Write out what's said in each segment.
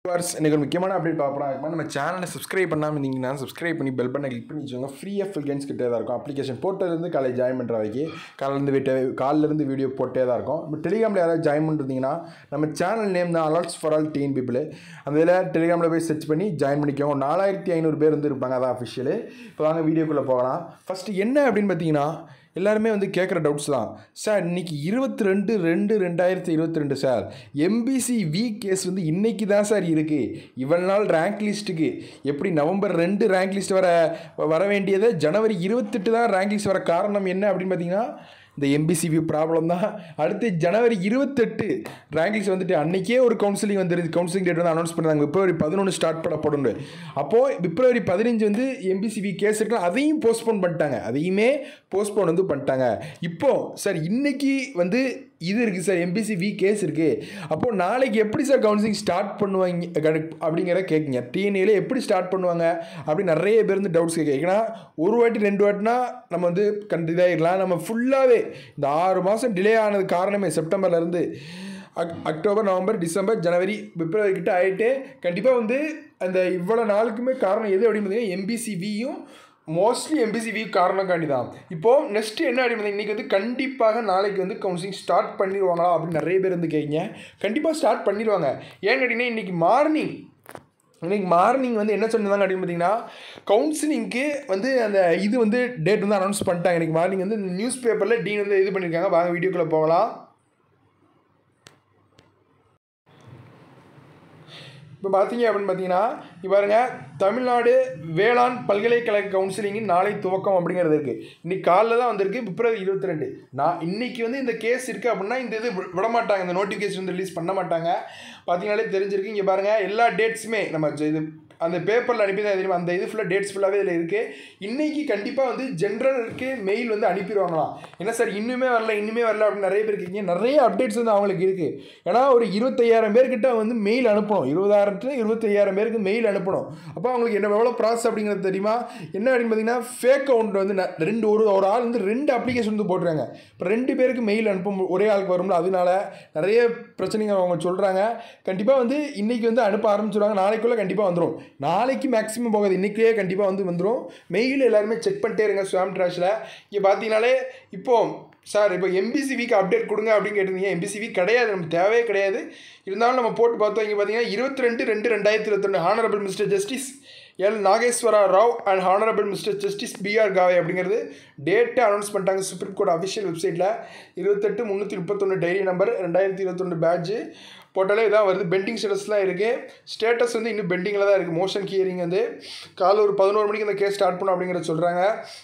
Wars எனக்கு ஒரு முக்கியமான அப்டேட் பார்ப்போம் அதுக்கு நம்ம சேனலை சப்ஸ்கிரைப் பண்ணாமல் இருந்தீங்கன்னா சப்ஸ்கிரைப் பண்ணி பெல் பண்ண கிளிக் பண்ணி வச்சுக்கோங்க ஃப்ரீயாக ஃபுல் கேம்ஸ் கிட்டே தான் இருக்கும் அப்ளிகேஷன் போட்டதுலேருந்து காலேஜ் ஜாயின் பண்ணுற வரைக்கும் காலையிலேருந்து வீட்டை காலிலேருந்து வீடியோ போட்டே தான் இருக்கும் இப்போ டெலிகிராமில் யாராவது ஜாயின் பண்ணிருந்தீங்கன்னா நம்ம சேனல் நேம் தான் alerts for all teen people அந்த இதில் டெலிகிராமில் போய் சர்ச் பண்ணி ஜாயின் பண்ணிக்கோங்க நாலாயிரத்தி ஐநூறு பேர் வந்து இருப்பாங்க அதான் அஃபிஷியலு இப்போ வாங்க வீடியோக்குள்ளே போகலாம் ஃபஸ்ட்டு என்ன அப்படின்னு பார்த்தீங்கன்னா எல்லாருமே வந்து கேட்குற டவுட்ஸ் தான் சார் இன்னைக்கு இருபத்தி ரெண்டு ரெண்டு ரெண்டாயிரத்தி இருபத்தி ரெண்டு சார் எம்பிசி வி கேஸ் வந்து இன்னைக்கு தான் சார் இருக்குது இவ்வளவு நாள் ரேங்க் லிஸ்ட்டுக்கு எப்படி நவம்பர் ரெண்டு ரேங்க் லிஸ்ட் வர வர வேண்டியதை ஜனவரி இருபத்தெட்டு தான் ரேங்க் லிஸ்ட் வர காரணம் என்ன அப்படின்னு பார்த்தீங்கன்னா இந்த எம்பிசிவி ப்ராப்ளம் தான் அடுத்து ஜனவரி இருபத்தெட்டு ரேங்கிங்ஸ் வந்துட்டு அன்றைக்கே ஒரு கவுன்சிலிங் வந்துருது கவுன்சிலிங் டேட் வந்து அனௌன்ஸ் பண்ணாங்க பிப்ரவரி பதினொன்று ஸ்டார்ட் பண்ணப்படும் அப்போது பிப்ரவரி பதினஞ்சு வந்து எம்பிசிவி கேஸ் இருக்கலாம் அதையும் போஸ்ட்போன் பண்ணிட்டாங்க அதையுமே போஸ்ட்போன் வந்து பண்ணிட்டாங்க இப்போ சார் இன்னைக்கு வந்து இது இருக்குது சார் எம்பிசி வி கேஸ் இருக்குது அப்போது நாளைக்கு எப்படி சார் கவுன்சிலிங் ஸ்டார்ட் பண்ணுவாங்க கடு- அப்படிங்கிற கேட்குங்க டிஎன்ஏல எப்படி ஸ்டார்ட் பண்ணுவாங்க அப்படி நிறைய பேர் வந்து டவுட்ஸ் கேட்க ஏன்னா ஒரு வாட்டி ரெண்டு வாட்டினா நம்ம வந்து கண்டு இதாகிடலாம் நம்ம ஃபுல்லாகவே இந்த ஆறு மாதம் டிலே ஆனது காரணமே செப்டம்பர்லேருந்து அக் அக்டோபர் நவம்பர் டிசம்பர் ஜனவரி பிப்ரவரி கிட்ட ஆகிட்டு கண்டிப்பாக வந்து அந்த இவ்வளோ நாளுக்குமே காரணம் எது அப்படின்னு பார்த்தீங்கன்னா எம்பிசிவியும் மோஸ்ட்லி எம்பிசிவி காரணம் காண்டி தான் இப்போது நெக்ஸ்ட் என்ன அப்படின்னு இன்றைக்கி வந்து கண்டிப்பாக நாளைக்கு வந்து கவுன்சிலிங் ஸ்டார்ட் பண்ணிடுவாங்களா அப்படின்னு நிறைய பேர் வந்து கேட்குங்க கண்டிப்பாக ஸ்டார்ட் பண்ணிடுவாங்க ஏன்னு கேட்டிங்கன்னா இன்றைக்கி மார்னிங் இன்னைக்கு மார்னிங் வந்து என்ன சொன்னாங்க அப்படின்னு பார்த்தீங்கன்னா கவுன்சிலிங்க்கு வந்து அந்த இது வந்து டேட் வந்து அனௌன்ஸ் பண்ணிட்டாங்க இன்னைக்கு மார்னிங் வந்து நியூஸ் பேப்பரில் டீன் வந்து இது பண்ணியிருக்காங்க வாங்க வீடியோக்குள்ளே போகலாம் இப்போ பார்த்தீங்க அப்படின்னு பார்த்தீங்கன்னா இப்போ பாருங்க தமிழ்நாடு வேளாண் பல்கலைக்கழக கவுன்சிலிங்கின் நாளை துவக்கம் அப்படிங்கிறது இருக்குது இன்னைக்கு காலைல தான் வந்திருக்கு பிப்ரவரி இருபத்தி ரெண்டு நான் இன்னைக்கு வந்து இந்த கேஸ் இருக்குது அப்படின்னா இந்த இது விட- விட மாட்டாங்க இந்த நோட்டிஃபிகேஷன் வந்து ரிலீஸ் பண்ண மாட்டாங்க பார்த்தீங்கனாலே தெரிஞ்சிருக்கு இங்கே பாருங்கள் எல்லா டேட்ஸுமே நம்ம ஜ- இது அந்த பேப்பரில் அனுப்பி தான் தெரியுமா அந்த இது ஃபுல்லாக டேட்ஸ் ஃபுல்லாகவே இதில் இருக்குது இன்றைக்கி கண்டிப்பாக வந்து ஜென்ரலுக்கு மெயில் வந்து அனுப்பிடுவாங்களாம் என்ன சார் இன்னுமே வரல இன்னுமே வரல அப்படின்னு நிறைய பேர் இருக்கீங்க நிறைய அப்டேட்ஸ் வந்து அவங்களுக்கு இருக்குது ஏன்னா ஒரு இருபத்தையாயிரம் பேர்கிட்ட வந்து மெயில் அனுப்பணும் இருபதாயிரத்து இருபத்தையாயிரம் பேருக்கு மெயில் அனுப்பணும் அப்போ அவங்களுக்கு என்ன எவ்வளோ ப்ராசஸ் அப்படிங்கிறது தெரியுமா என்ன அப்படின்னு பார்த்தீங்கன்னா ஃபேக் அக்கௌண்ட் வந்து ந- ரெண்டு ஒரு ஒரு ஆள் வந்து ரெண்டு அப்ளிகேஷன் வந்து போட்டுருக்காங்க இப்போ ரெண்டு பேருக்கு மெயில் அனுப்பும் ஒரே ஆளுக்கு வரும்ல அதனால நிறைய பிரச்சனைகள் அவங்க சொல்கிறாங்க கண்டிப்பாக வந்து இன்றைக்கி வந்து அனுப்ப ஆரம்பிச்சிடுவாங்க நாளைக்குள்ளே கண்டிப்பாக வந்துடும் நாளைக்கு மேக்ஸிமம் போகாது இன்றைக்கே கண்டிப்பாக வந்து வந்துடும் மெயில் எல்லாருமே செக் பண்ணிட்டே இருங்க ஸ்வாம் ட்ராஷில் இங்கே பார்த்தீங்கனாலே இப்போ சார் இப்போ எம்பிசிவிக்கு அப்டேட் கொடுங்க அப்படின்னு கேட்டிருந்தீங்க எம்பிசிவி கிடையாது நமக்கு தேவையே கிடையாது இருந்தாலும் நம்ம போட்டு பார்த்தோம் இங்கே பார்த்தீங்கன்னா இருபத்தி ரெண்டு ரெண்டு ரெண்டாயிரத்தி இருபத்தொன்று honourable mister justice L Nageswara Rao and honourable mister justice B R Gavai அப்படிங்கிறது டேட்டை அனௌன்ஸ் பண்ணிட்டாங்க சுப்ரீம் கோர்ட் அஃபிஷியல் வெப்சைட்டில் இருபத்தெட்டு முந்நூற்றி முப்பத்தொன்று டைரி நம்பர் ரெண்டாயிரத்தி இருபத்தொன்று பேட்ஜு போட்டாலே இதான் வருது பெண்டிங் ஸ்டேட்டஸ்லாம் இருக்குது ஸ்டேட்டஸ் வந்து இன்னும் பெண்டிங்கில் தான் இருக்குது மோஷன் ஹியரிங் வந்து காலைல ஒரு பதினோரு மணிக்கு இந்த கேஸ் ஸ்டார்ட் பண்ணும் அப்படிங்கிறத சொல்கிறாங்க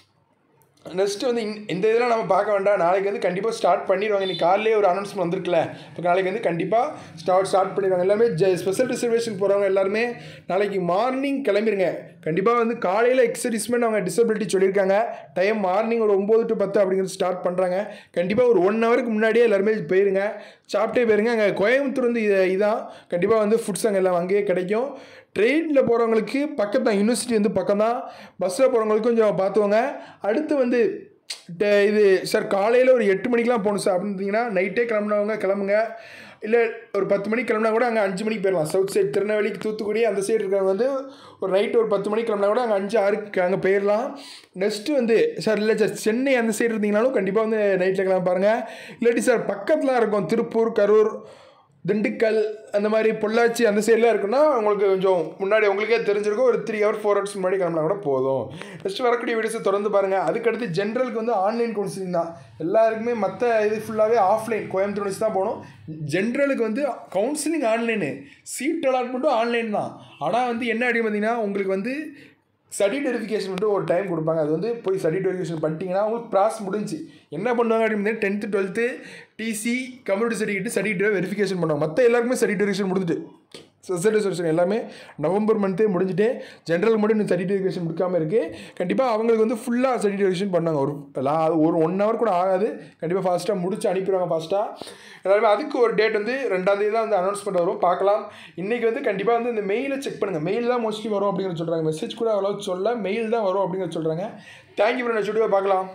நெக்ஸ்ட்டு வந்து இந்த- இந்த இதெல்லாம் நம்ம பார்க்க வேண்டாம் நாளைக்கு வந்து கண்டிப்பாக ஸ்டார்ட் பண்ணிடுவாங்க இன்னைக்கு காலையிலே ஒரு அனௌன்ஸ்மெண்ட் வந்திருக்குல்ல இப்போ நாளைக்கு வந்து கண்டிப்பாக ஸ்டார்ட் ஸ்டார்ட் பண்ணிடுவாங்க எல்லாமே ஜ ஸ்பெஷல் ரிசர்வேஷன் போகிறவங்க எல்லாருமே நாளைக்கு மார்னிங் கிளம்பிருங்க கண்டிப்பாக வந்து காலையில் எக்ஸர்விஸ்மெண்ட் அவங்க டிசபிலிட்டி சொல்லியிருக்காங்க டைம் மார்னிங் ஒரு ஒம்பது டு பத்து அப்படிங்கிறது ஸ்டார்ட் பண்ணுறாங்க கண்டிப்பாக ஒரு ஒன் ஹவருக்கு முன்னாடியே எல்லாருமே போயிருங்க சாப்பிட்டே போயிருங்க அங்கே கோயம்புத்தூர் வந்து இது இதான் கண்டிப்பாக வந்து ஃபுட்ஸ் அங்கே எல்லாம் அங்கேயே கிடைக்கும் ட்ரெயினில் போகிறவங்களுக்கு பக்கம் தான் யூனிவர்சிட்டி வந்து பக்கம் தான் பஸ்ஸில் போகிறவங்களுக்கு கொஞ்சம் பார்த்துவோங்க அடுத்து வந்து ட- இது சார் காலையில் ஒரு எட்டு மணிக்கெலாம் போகணும் சார் அப்படின்னு இருந்தீங்கன்னா நைட்டே கிளம்புனவங்க கிளம்புங்க இல்லை ஒரு பத்து மணிக்கு கிளம்புனா கூட அங்கே அஞ்சு மணிக்கு போயிடலாம் சவுத் சைடு திருநெல்வேலி தூத்துக்குடி அந்த சைடு இருக்கிறவங்க வந்து ஒரு நைட்டு ஒரு பத்து மணிக்கு கிளம்புனா கூட அங்கே அஞ்சு ஆறுக்கு அங்கே போயிடலாம் நெக்ஸ்ட்டு வந்து சார் இல்லை சார் சென்னை அந்த சைடு இருந்தீங்கனாலும் கண்டிப்பாக வந்து நைட்டில் கிளம்ப பாருங்கள் இல்லாட்டி சார் பக்கத்தில் இருக்கும் திருப்பூர் கரூர் திண்டுக்கல் அந்த மாதிரி பொள்ளாச்சி அந்த சைட்லாம் இருக்குன்னா உங்களுக்கு கொஞ்சம் முன்னாடி உங்களுக்கே தெரிஞ்சிருக்கும் ஒரு த்ரீ ஹவர் ஃபோர் ஹவர்ஸ் முன்னாடி கிளம்பினா கூட போதும் நெக்ஸ்ட் வரக்கூடிய வீடியோஸை தொடர்ந்து பாருங்கள் அதுக்கடுத்து ஜென்ரலுக்கு வந்து ஆன்லைன் கவுன்சிலிங் தான் எல்லாருக்குமே மற்ற இது ஃபுல்லாகவே ஆஃப்லைன் கோயம்புத்தூர் வச்சு தான் போகணும் ஜென்ரலுக்கு வந்து கவுன்சிலிங் ஆன்லைனு சீட் அலாட்மெண்ட்டும் ஆன்லைன் தான் ஆனால் வந்து என்ன அப்படி பார்த்தீங்கன்னா உங்களுக்கு வந்து சர்டிஃபிகேட் வெரிஃபிகேஷன் மட்டும் ஒரு டைம் கொடுப்பாங்க அது வந்து போய் சர்டிஃபிகேட் வெரிஃபிகேஷன் பண்ணிட்டீங்கன்னா உங்களுக்கு ப்ராசஸ் முடிஞ்சு என்ன பண்ணுவாங்க அப்படின்னு tenth twelfth TC computer certificate certificate verification பண்ணுவாங்க மற்ற எல்லாருக்குமே சர்டிஃபிகேட் வெரிஃபிகேஷன் முடிஞ்சுட்டு சர்டிஃபிகேஷன் எல்லாமே நவம்பர் மந்த்தே முடிஞ்சுட்டு ஜென்ரல் மட்டும் இன்னும் சர்டிஃபிகேஷன் கொடுக்காம இருக்குது கண்டிப்பாக அவங்களுக்கு வந்து ஃபுல்லாக சர்டிஃபிகேஷன் பண்ணாங்க ஒரு லா ஒரு ஒன் ஹவர் கூட ஆகாது கண்டிப்பாக ஃபாஸ்ட்டாக முடிச்சு அனுப்பிடுவாங்க ஃபாஸ்ட்டாக எல்லாருமே அதுக்கு ஒரு டேட் வந்து ரெண்டாம் தேதி தான் வந்து அனௌன்ஸ்மெண்ட் வரும் பார்க்கலாம் இன்றைக்கி வந்து கண்டிப்பாக வந்து இந்த மெயிலை செக் பண்ணுங்கள் மெயில் தான் மோஸ்ட்லி வரும் அப்படிங்கிற சொல்கிறாங்க மெசேஜ் கூட அவ்வளோ சொல்ல மெயில் தான் வரும் அப்படிங்கிற சொல்கிறாங்க தேங்க்யூ ஃப்ரெண்ட் வீடியோ பார்க்கலாம்